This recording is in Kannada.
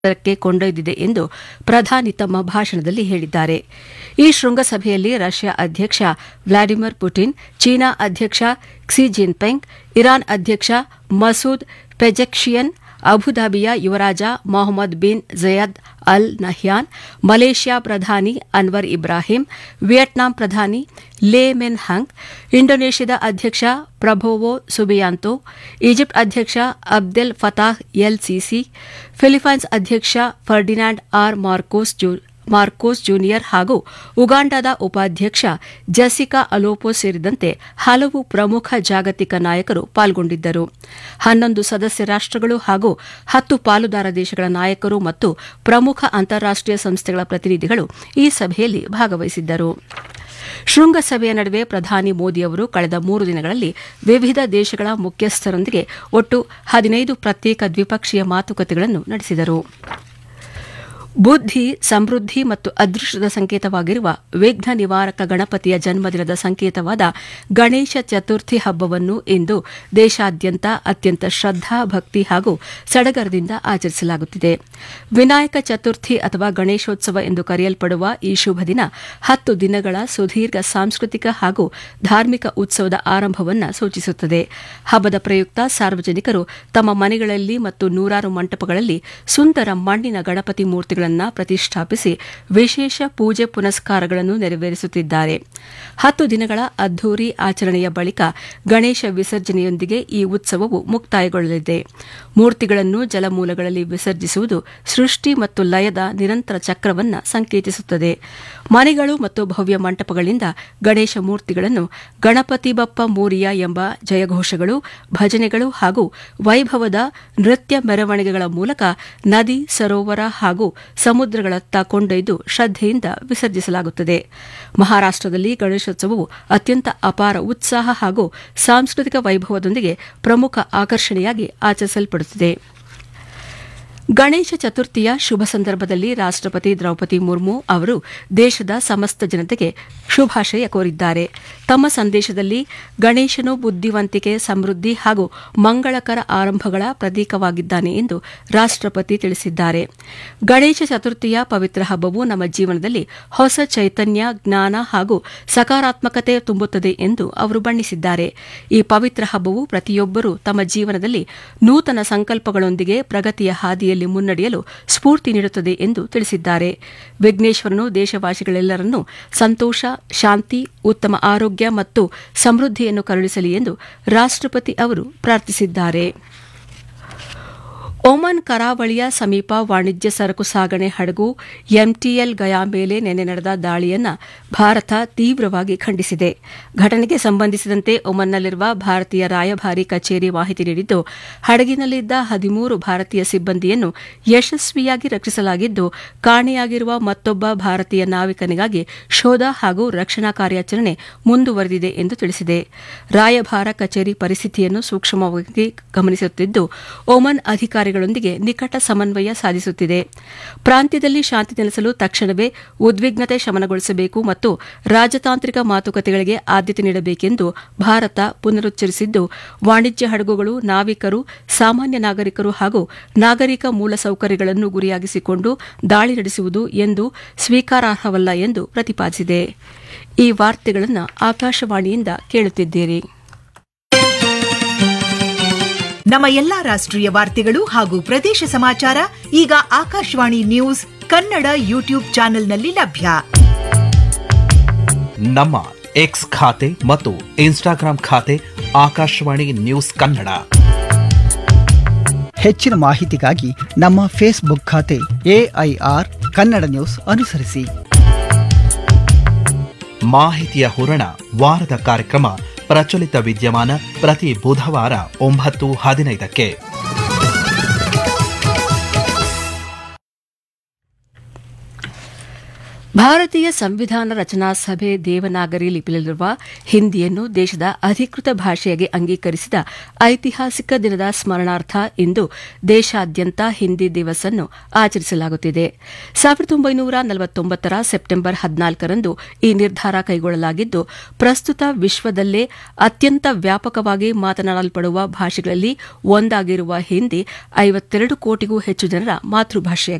ಕ್ಕೆ ಕೊಂಡೊಯ್ದಿದೆ ಎಂದು ಪ್ರಧಾನಿ ತಮ್ಮ ಭಾಷಣದಲ್ಲಿ ಹೇಳಿದ್ದಾರೆ ಈ ಶೃಂಗಸಭೆಯಲ್ಲಿ ರಷ್ಯಾ ಅಧ್ಯಕ್ಷ ವ್ಲಾಡಿಮಿರ್ ಪುಟಿನ್ ಚೀನಾ ಅಧ್ಯಕ್ಷ ಕ್ಸಿ ಜಿನ್ಪಿಂಗ್ ಇರಾನ್ ಅಧ್ಯಕ್ಷ ಮಸೂದ್ ಪೆಜೆಕ್ಷಿಯನ್ ಅಬುಧಾಬಿಯ ಯುವರಾಜ Mohammed bin Zayed Al Nahyan Malaysia ಪ್ರಧಾನಿ ಅನ್ವರ್ ಇಬ್ರಾಹಿಂ ವಿಯೆಟ್ನಾಂ ಪ್ರಧಾನಿ ಲೇ ಮೆನ್ ಹಂಗ್ ಇಂಡೋನೇಷ್ಯಾದ ಅಧ್ಯಕ್ಷ ಪ್ರಭೋವೋ ಸುಬಿಯಾಂತೋ ಈಜಿಪ್ಟ್ ಅಧ್ಯಕ್ಷ Abdel Fattah El Sisi Philippines ಅಧ್ಯಕ್ಷ Ferdinand R Marcos Marcos junior ಹಾಗೂ ಉಗಾಂಡಾದ ಉಪಾಧ್ಯಕ್ಷ ಜಸಿಕಾ ಅಲೋಪೋ ಸೇರಿದಂತೆ ಹಲವು ಪ್ರಮುಖ ಜಾಗತಿಕ ನಾಯಕರು ಪಾಲ್ಗೊಂಡಿದ್ದರು ಹನ್ನೊಂದು ಸದಸ್ಯ ರಾಷ್ಟಗಳು ಹಾಗೂ ಹತ್ತು ಪಾಲುದಾರ ದೇಶಗಳ ನಾಯಕರು ಮತ್ತು ಪ್ರಮುಖ ಅಂತಾರಾಷ್ಟೀಯ ಸಂಸ್ಥೆಗಳ ಪ್ರತಿನಿಧಿಗಳು ಈ ಸಭೆಯಲ್ಲಿ ಭಾಗವಹಿಸಿದ್ದರು ಶೃಂಗಸಭೆಯ ನಡುವೆ ಪ್ರಧಾನಿ ಮೋದಿ ಅವರು ಕಳೆದ ಮೂರು ದಿನಗಳಲ್ಲಿ ವಿವಿಧ ದೇಶಗಳ ಮುಖ್ಯಸ್ಥರೊಂದಿಗೆ ಒಟ್ಟು ಹದಿನೈದು ಪ್ರತ್ಯೇಕ ದ್ವಿಪಕ್ಷೀಯ ಮಾತುಕತೆಗಳನ್ನು ನಡೆಸಿದರು ಬುದ್ಧಿ ಸಮೃದ್ಧಿ ಮತ್ತು ಅದೃಷ್ಟದ ಸಂಕೇತವಾಗಿರುವ ವಿಘ್ನ ನಿವಾರಕ ಗಣಪತಿಯ ಜನ್ಮದಿನದ ಸಂಕೇತವಾದ ಗಣೇಶ ಚತುರ್ಥಿ ಹಬ್ಬವನ್ನು ಇಂದು ದೇಶಾದ್ಯಂತ ಅತ್ಯಂತ ಶ್ರದ್ದಾ ಭಕ್ತಿ ಹಾಗೂ ಸಡಗರದಿಂದ ಆಚರಿಸಲಾಗುತ್ತಿದೆ ವಿನಾಯಕ ಚತುರ್ಥಿ ಅಥವಾ ಗಣೇಶೋತ್ಸವ ಎಂದು ಕರೆಯಲ್ಪಡುವ ಈ ಶುಭ ದಿನ ಹತ್ತು ದಿನಗಳ ಸುದೀರ್ಘ ಸಾಂಸ್ಕೃತಿಕ ಹಾಗೂ ಧಾರ್ಮಿಕ ಉತ್ಸವದ ಆರಂಭವನ್ನು ಸೂಚಿಸುತ್ತದೆ ಹಬ್ಬದ ಪ್ರಯುಕ್ತ ಸಾರ್ವಜನಿಕರು ತಮ್ಮ ಮನೆಗಳಲ್ಲಿ ಮತ್ತು ನೂರಾರು ಮಂಟಪಗಳಲ್ಲಿ ಸುಂದರ ಮಣ್ಣಿನ ಗಣಪತಿ ಮೂರ್ತಿಗಳನ್ನು ಪ್ರತಿಷ್ಠಾಪಿಸಿ ವಿಶೇಷ ಪೂಜೆ ಪುನಸ್ಕಾರಗಳನ್ನು ನೆರವೇರಿಸುತ್ತಿದ್ದಾರೆ ಹತ್ತು ದಿನಗಳ ಅದ್ದೂರಿ ಆಚರಣೆಯ ಬಳಿಕ ಗಣೇಶ ವಿಸರ್ಜನೆಯೊಂದಿಗೆ ಈ ಉತ್ಸವವು ಮುಕ್ತಾಯಗೊಳ್ಳಲಿದೆ ಮೂರ್ತಿಗಳನ್ನು ಜಲಮೂಲಗಳಲ್ಲಿ ವಿಸರ್ಜಿಸುವುದು ಸೃಷ್ಟಿ ಮತ್ತು ಲಯದ ನಿರಂತರ ಚಕ್ರವನ್ನು ಸಂಕೇತಿಸುತ್ತದೆ ಮನೆಗಳು ಮತ್ತು ಭವ್ಯ ಮಂಟಪಗಳಿಂದ ಗಣೇಶ ಮೂರ್ತಿಗಳನ್ನು ಗಣಪತಿ ಬಪ್ಪ ಮೋರಿಯ ಎಂಬ ಜಯಘೋಷಗಳು ಭಜನೆಗಳು ಹಾಗೂ ವೈಭವದ ನೃತ್ಯ ಮೆರವಣಿಗೆಗಳ ಮೂಲಕ ನದಿ ಸರೋವರ ಹಾಗೂ ಸಮುದ್ರಗಳತ್ತ ಕೊಂಡೊಯ್ದು ಶ್ರದ್ದೆಯಿಂದ ವಿಸರ್ಜಿಸಲಾಗುತ್ತದೆ ಮಹಾರಾಷ್ಟದಲ್ಲಿ ಗಣೇಶೋತ್ಸವವು ಅತ್ಯಂತ ಅಪಾರ ಉತ್ಸಾಹ ಹಾಗೂ ಸಾಂಸ್ಕೃತಿಕ ವೈಭವದೊಂದಿಗೆ ಪ್ರಮುಖ ಆಕರ್ಷಣೆಯಾಗಿ ಆಚರಿಸಲ್ಪಡುತ್ತಿದೆ ಗಣೇಶ ಚತುರ್ಥಿಯ ಶುಭ ಸಂದರ್ಭದಲ್ಲಿ ರಾಷ್ಟಪತಿ ದ್ರೌಪದಿ ಮುರ್ಮು ಅವರು ದೇಶದ ಸಮಸ್ತ ಜನತೆಗೆ ಶುಭಾಶಯ ಕೋರಿದ್ದಾರೆ ತಮ್ಮ ಸಂದೇಶದಲ್ಲಿ ಗಣೇಶನು ಬುದ್ಧಿವಂತಿಕೆ ಸಮೃದ್ಧಿ ಹಾಗೂ ಮಂಗಳಕರ ಆರಂಭಗಳ ಪ್ರತೀಕವಾಗಿದ್ದಾನೆ ಎಂದು ರಾಷ್ಟಪತಿ ತಿಳಿಸಿದ್ದಾರೆ ಗಣೇಶ ಚತುರ್ಥಿಯ ಪವಿತ್ರ ಹಬ್ಬವು ನಮ್ಮ ಜೀವನದಲ್ಲಿ ಹೊಸ ಚೈತನ್ಯ ಜ್ಞಾನ ಹಾಗೂ ಸಕಾರಾತ್ಮಕತೆ ತುಂಬುತ್ತದೆ ಎಂದು ಅವರು ಬಣ್ಣಿಸಿದ್ದಾರೆ ಈ ಪವಿತ್ರ ಹಬ್ಬವು ಪ್ರತಿಯೊಬ್ಬರೂ ತಮ್ಮ ಜೀವನದಲ್ಲಿ ನೂತನ ಸಂಕಲ್ಪಗಳೊಂದಿಗೆ ಪ್ರಗತಿಯ ಹಾದಿಯಲ್ಲಿ ಮುನ್ನಡೆಯಲು ಸ್ಫೂರ್ತಿ ನೀಡುತ್ತದೆ ಎಂದು ತಿಳಿಸಿದ್ದಾರೆ ವಿಘ್ನೇಶ್ವರನು ದೇಶವಾಸಿಗಳೆಲ್ಲರನ್ನೂ ಸಂತೋಷ ಶಾಂತಿ ಉತ್ತಮ ಆರೋಗ್ಯ ಮತ್ತು ಸಮೃದ್ಧಿಯನ್ನು ಕರುಣಿಸಲಿ ಎಂದು ರಾಷ್ಟಪತಿ ಅವರು ಪ್ರಾರ್ಥಿಸಿದ್ದಾರೆ ಒಮನ್ ಕರಾವಳಿಯ ಸಮೀಪ ವಾಣಿಜ್ಯ ಸರಕು ಸಾಗಣೆ ಹಡಗು ಎಂಟಿಎಲ್ ಗಯಾ ಮೇಲೆ ನಿನ್ನೆ ನಡೆದ ದಾಳಿಯನ್ನು ಭಾರತ ತೀವ್ರವಾಗಿ ಖಂಡಿಸಿದೆ ಘಟನೆಗೆ ಸಂಬಂಧಿಸಿದಂತೆ ಒಮನ್ನಲ್ಲಿರುವ ಭಾರತೀಯ ರಾಯಭಾರಿ ಕಚೇರಿ ಮಾಹಿತಿ ನೀಡಿದ್ದು ಹಡಗಿನಲ್ಲಿದ್ದ ಹದಿಮೂರು ಭಾರತೀಯ ಸಿಬ್ಬಂದಿಯನ್ನು ಯಶಸ್ವಿಯಾಗಿ ರಕ್ಷಿಸಲಾಗಿದ್ದು ಕಾಣೆಯಾಗಿರುವ ಮತ್ತೊಬ್ಬ ಭಾರತೀಯ ನಾವಿಕನಿಗಾಗಿ ಶೋಧ ಹಾಗೂ ರಕ್ಷಣಾ ಕಾರ್ಯಾಚರಣೆ ಮುಂದುವರೆದಿದೆ ಎಂದು ತಿಳಿಸಿದೆ ರಾಯಭಾರ ಕಚೇರಿ ಪರಿಸ್ಥಿತಿಯನ್ನು ಸೂಕ್ಷ್ಮವಾಗಿ ಗಮನಿಸುತ್ತಿದ್ದು ಒಮನ್ ಅಧಿಕಾರಿ ಗಳೊಂದಿಗೆ ನಿಕಟ ಸಮನ್ವಯ ಸಾಧಿಸುತ್ತಿದೆ ಪ್ರಾಂತ್ಯದಲ್ಲಿ ಶಾಂತಿ ನೆಲೆಸಲು ತಕ್ಷಣವೇ ಉದ್ವಿಗ್ನತೆ ಶಮನಗೊಳಿಸಬೇಕು ಮತ್ತು ರಾಜತಾಂತ್ರಿಕ ಮಾತುಕತೆಗಳಿಗೆ ಆದ್ಯತೆ ನೀಡಬೇಕೆಂದು ಭಾರತ ಪುನರುಚ್ಚರಿಸಿದ್ದು ವಾಣಿಜ್ಯ ಹಡಗುಗಳು ನಾವಿಕರು ಸಾಮಾನ್ಯ ನಾಗರಿಕರು ಹಾಗೂ ನಾಗರಿಕ ಮೂಲಸೌಕರ್ಯಗಳನ್ನು ಗುರಿಯಾಗಿಸಿಕೊಂಡು ದಾಳಿ ನಡೆಸುವುದು ಎಂದು ಸ್ವೀಕಾರಾರ್ಹವಲ್ಲ ಎಂದು ಪ್ರತಿಪಾದಿಸಿದೆ ಈ ವಾರ್ತೆಗಳನ್ನು ಆಕಾಶವಾಣಿಯಿಂದ ಕೇಳುತ್ತಿದ್ದೀರಿ ನಮ್ಮ ಎಲ್ಲಾ ರಾಷ್ಟ್ರೀಯ ವಾರ್ತೆಗಳು ಹಾಗೂ ಪ್ರದೇಶ ಸಮಾಚಾರ ಈಗ ಆಕಾಶವಾಣಿ ನ್ಯೂಸ್ ಕನ್ನಡ ಯೂಟ್ಯೂಬ್ ಚಾನೆಲ್ನಲ್ಲಿ ಲಭ್ಯ ನಮ್ಮ ಎಕ್ಸ್ ಖಾತೆ ಮತ್ತು ಇನ್ಸ್ಟಾಗ್ರಾಂ ಖಾತೆ ಆಕಾಶವಾಣಿ ನ್ಯೂಸ್ ಕನ್ನಡ ಹೆಚ್ಚಿನ ಮಾಹಿತಿಗಾಗಿ ನಮ್ಮ ಫೇಸ್ಬುಕ್ ಖಾತೆ ಎಐಆರ್ ಕನ್ನಡ ನ್ಯೂಸ್ ಅನುಸರಿಸಿ ಮಾಹಿತಿಯ ಹೂರಣ ವಾರದ ಕಾರ್ಯಕ್ರಮ ಪ್ರಚಲಿತ ವಿದ್ಯಮಾನ ಪ್ರತಿ ಬುಧವಾರ ಒಂಬತ್ತು ಹದಿನೈದಕ್ಕೆ ಭಾರತೀಯ ಸಂವಿಧಾನ ರಚನಾ ಸಭೆ ದೇವನಾಗರಿ ಲಿಪಿಯಲ್ಲಿರುವ ಹಿಂದಿಯನ್ನು ದೇಶದ ಅಧಿಕೃತ ಭಾಷೆಯಾಗಿ ಅಂಗೀಕರಿಸಿದ ಐತಿಹಾಸಿಕ ದಿನದ ಸ್ಮರಣಾರ್ಥ ಇಂದು ದೇಶಾದ್ಯಂತ ಹಿಂದಿ ದಿವಸ್ ಅನ್ನು ಆಚರಿಸಲಾಗುತ್ತಿದೆ ಸಾವಿರದ ಒಂಬೈನೂರ ನಲವತ್ತೊಂಬತ್ತರ ಸೆಪ್ಟೆಂಬರ್ ಹದಿನಾಲ್ಕರಂದು ಈ ನಿರ್ಧಾರ ಕೈಗೊಳ್ಳಲಾಗಿದ್ದು ಪ್ರಸ್ತುತ ವಿಶ್ವದಲ್ಲೇ ಅತ್ಯಂತ ವ್ಯಾಪಕವಾಗಿ ಮಾತನಾಡಲ್ಪಡುವ ಭಾಷೆಗಳಲ್ಲಿ ಒಂದಾಗಿರುವ ಹಿಂದಿ ಐವತ್ತೆರಡು ಕೋಟಿಗೂ ಹೆಚ್ಚು ಜನರ ಮಾತೃಭಾಷೆಯಾಗಿದೆ